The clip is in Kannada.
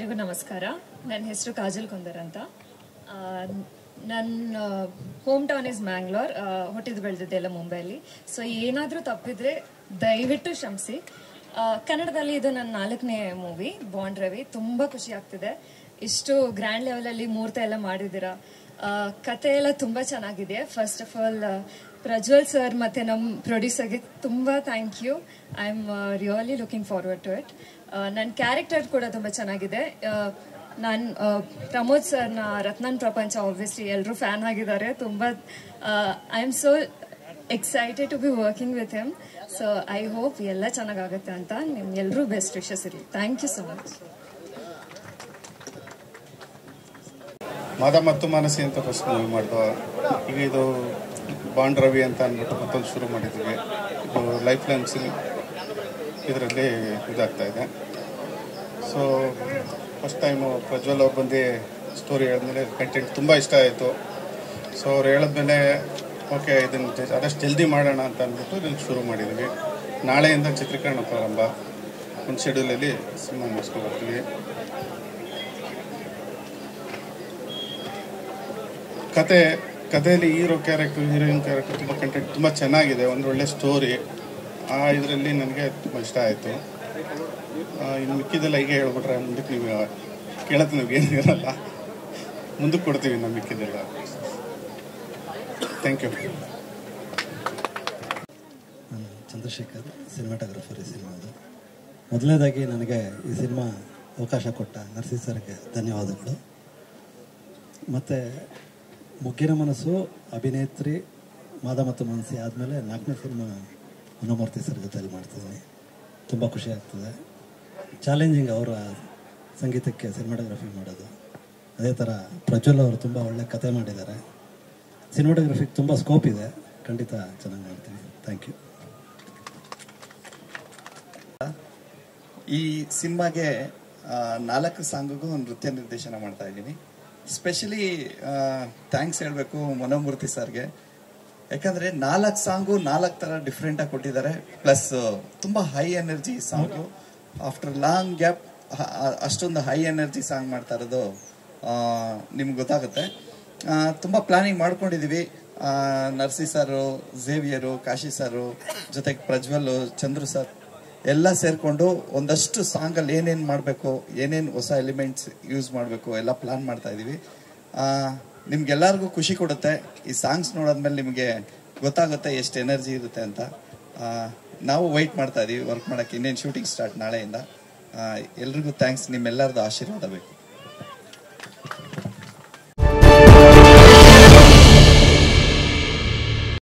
ಎಲ್ರಿಗೂ ನಮಸ್ಕಾರ ನನ್ನ ಹೆಸರು ಕಾಜಲ್ ಕುಂದರ್ ಅಂತ ಆ, ನನ್ನ ಹೋಮ್ ಟೌನ್ ಇಸ್ ಮ್ಯಾಂಗ್ಳೂರ್ ಹುಟ್ಟಿದ್ದು ಬೆಳೆದಿದ್ದೆಲ್ಲ ಮುಂಬೈಲಿ ಸೊ ಏನಾದರೂ ತಪ್ಪಿದ್ರೆ ದಯವಿಟ್ಟು ಕ್ಷಮಿಸಿ ಆ, ಕನ್ನಡದಲ್ಲಿ ಇದು ನನ್ನ ನಾಲ್ಕನೇ ಮೂವಿ ಬಾಂಡ್ ರವಿ ತುಂಬ ಖುಷಿ ಆಗ್ತಿದೆ ಇಷ್ಟು ಗ್ರ್ಯಾಂಡ್ ಲೆವೆಲಲ್ಲಿ ಮುಹೂರ್ತ ಎಲ್ಲ ಮಾಡಿದ್ದೀರಾ ಆ, ಕತೆ ಎಲ್ಲ ತುಂಬ ಚೆನ್ನಾಗಿದೆ first of all Prajwal sir ಮತ್ತು ನಮ್ಮ ಪ್ರೊಡ್ಯೂಸರ್ಗೆ ತುಂಬ thank you I am really looking forward to it ನನ್ನ ಕ್ಯಾರೆಕ್ಟರ್ ಕೂಡ ತುಂಬ ಚೆನ್ನಾಗಿದೆ ನಾನು ಪ್ರಮೋದ್ ಸರ್ನ ರತ್ನನ್ ಪ್ರಪಂಚ ಆಬ್ವಿಯಸ್ಲಿ ಎಲ್ಲರೂ ಫ್ಯಾನ್ ಆಗಿದ್ದಾರೆ ತುಂಬ I am so excited to be working with him so I hope ಎಲ್ಲ ಚೆನ್ನಾಗಾಗುತ್ತೆ ಅಂತ ನಿಮ್ಗೆ ಎಲ್ಲರೂ ಬೆಸ್ಟ್ ವಿಶಸ್ ಇರಲಿ thank you so much Maada ಮತ್ತು ಮಾನಸಿ ಅಂತ ಫಸ್ಟ್ ಮೂವಿ ಮಾಡಿದ್ವು ಈಗ ಇದು ಬಾಂಡ್ ರವಿ ಅಂತ ಅಂದ್ಬಿಟ್ಟು ಮತ್ತೊಂದು ಶುರು ಮಾಡಿದ್ವಿ ಇದು ಲೈಫ್ ಲೈನ್ ಸಿಲ್ ಇದರಲ್ಲಿ ಇದಾಗ್ತಾ ಇದೆ ಸೊ ಫಸ್ಟ್ ಟೈಮು ಪ್ರಜ್ವಲ್ ಅವ್ರು ಬಂದು ಸ್ಟೋರಿ ಹೇಳಿದ್ಮೇಲೆ ಕಂಟೆಂಟ್ ತುಂಬ ಇಷ್ಟ ಆಯಿತು ಸೊ ಅವ್ರು ಹೇಳಿದ್ಮೇಲೆ ಓಕೆ ಇದನ್ನು ಆದಷ್ಟು ಜಲ್ದಿ ಮಾಡೋಣ ಅಂತ ಅಂದ್ಬಿಟ್ಟು ಇದನ್ನು ಶುರು ಮಾಡಿದ್ವಿ ನಾಳೆಯಿಂದ ಚಿತ್ರೀಕರಣ ಪ್ರಾರಂಭ ಒಂದು ಶೆಡ್ಯೂಲಲ್ಲಿ ಸಿನಿಮಾ ಮುಗಿಸ್ಕೊಂಡು ಬರ್ತೀವಿ ಕತೆ ಕಥೆಯಲ್ಲಿ ಹೀರೋ ಕ್ಯಾರೆಕ್ಟರ್ ಹೀರೋಯಿನ್ ಕ್ಯಾರೆಕ್ಟರ್ ತುಂಬ ಕಂಟೆಂಟ್ ತುಂಬ ಚೆನ್ನಾಗಿದೆ ಒಂದು ಒಳ್ಳೆ ಸ್ಟೋರಿ ಆ ಇದರಲ್ಲಿ ನನಗೆ ತುಂಬ ಇಷ್ಟ ಆಯಿತು ಇನ್ನು ಮಿಕ್ಕಿದೆಲ್ಲ ಹೀಗೆ ಹೇಳ್ಬಿಟ್ರೆ ಮುಂದಕ್ಕೆ ನೀವು ಕೇಳತ್ತೆ ನಾವು ಏನಿರಲ್ಲ ಮುಂದಕ್ಕೆ ಕೊಡ್ತೀವಿ ನಾವು ಮಿಕ್ಕಿದೆಲ್ಲ ಥ್ಯಾಂಕ್ ಯು ನಾನು ಚಂದ್ರಶೇಖರ್ ಸಿನಿಮಾಟೋಗ್ರಫರ್ ಈ ಸಿನಿಮಾದು ಮೊದಲನೇದಾಗಿ ನನಗೆ ಈ ಸಿನಿಮಾ ಅವಕಾಶ ಕೊಟ್ಟ ನರ್ಸಿ ಸರ್ಗೆ ಧನ್ಯವಾದಗಳು ಮತ್ತು ಮುಗ್ಗಿನ ಮನಸ್ಸು ಅಭಿನೇತ್ರಿ ಮಾದ ಮತ್ತು ಮನಸ್ಸಿ ಆದಮೇಲೆ ನಾಲ್ಕನೇ ಸಿನಿಮಾ ಮನೋಮೂರ್ತಿ ಸರ್ ಜೊತೆಯಲ್ಲಿ ಮಾಡ್ತಿದ್ದೀನಿ ತುಂಬ ಖುಷಿ ಆಗ್ತದೆ ಚಾಲೆಂಜಿಂಗ್ ಅವರ ಸಂಗೀತಕ್ಕೆ ಸಿನಿಮಾಟೋಗ್ರಫಿ ಮಾಡೋದು ಅದೇ ಥರ ಪ್ರಜ್ವಲ್ ಅವರು ತುಂಬ ಒಳ್ಳೆ ಕತೆ ಮಾಡಿದ್ದಾರೆ ಸಿನಿಮಾಟೋಗ್ರಫಿಗೆ ತುಂಬ ಸ್ಕೋಪ್ ಇದೆ ಖಂಡಿತ ಚೆನ್ನಾಗಿ ಮಾಡ್ತೀನಿ ಥ್ಯಾಂಕ್ ಯು ಈ ಸಿನಿಮಾಗೆ ಆ, ನಾಲ್ಕು ಸಾಂಗಿಗೂ ನೃತ್ಯ ನಿರ್ದೇಶನ ಮಾಡ್ತಾ ಇದ್ದೀನಿ ಸ್ಪೆಷಲಿ ಥ್ಯಾಂಕ್ಸ್ ಹೇಳಬೇಕು ಮನೋಮೂರ್ತಿ ಸರ್ಗೆ ಯಾಕಂದ್ರೆ ನಾಲ್ಕು ಸಾಂಗು ನಾಲ್ಕು ಥರ ಡಿಫ್ರೆಂಟಾಗಿ ಕೊಟ್ಟಿದ್ದಾರೆ ಪ್ಲಸ್ ತುಂಬ high energy song after long gap ಅಷ್ಟೊಂದು ಹೈ ಎನರ್ಜಿ ಸಾಂಗ್ ಮಾಡ್ತಾ ಇರೋದು ನಿಮ್ಗೆ ಗೊತ್ತಾಗುತ್ತೆ ಆ, ತುಂಬ ಪ್ಲಾನಿಂಗ್ ಮಾಡ್ಕೊಂಡಿದ್ದೀವಿ ಆ, ನರ್ಸಿ ಸರು ಝೇವಿಯರು ಕಾಶಿ ಸರು ಜೊತೆಗೆ ಪ್ರಜ್ವಲ್ ಚಂದ್ರು ಸರ್ ಎಲ್ಲ ಸೇರ್ಕೊಂಡು ಒಂದಷ್ಟು ಸಾಂಗಲ್ಲಿ ಏನೇನು ಮಾಡಬೇಕು ಏನೇನು ಹೊಸ ಎಲಿಮೆಂಟ್ಸ್ ಯೂಸ್ ಮಾಡಬೇಕು ಎಲ್ಲ ಪ್ಲಾನ್ ಮಾಡ್ತಾ ಇದ್ದೀವಿ ನಿಮ್ಗೆಲ್ಲರಿಗೂ ಖುಷಿ ಕೊಡುತ್ತೆ ಈ ಸಾಂಗ್ಸ್ ನೋಡಾದ್ಮೇಲೆ ನಿಮಗೆ ಗೊತ್ತಾಗುತ್ತೆ ಎಷ್ಟು ಎನರ್ಜಿ ಇರುತ್ತೆ ಅಂತ ಆ, ನಾವು ವೆಯ್ಟ್ ಮಾಡ್ತಾ ಇದೀವಿ ವರ್ಕ್ ಮಾಡೋಕ್ಕೆ ಇನ್ನೇನು ಶೂಟಿಂಗ್ ಸ್ಟಾರ್ಟ್ ನಾಳೆಯಿಂದ ಎಲ್ರಿಗೂ ಥ್ಯಾಂಕ್ಸ್ ನಿಮ್ಮೆಲ್ಲರದ್ದು ಆಶೀರ್ವಾದ ಬೇಕು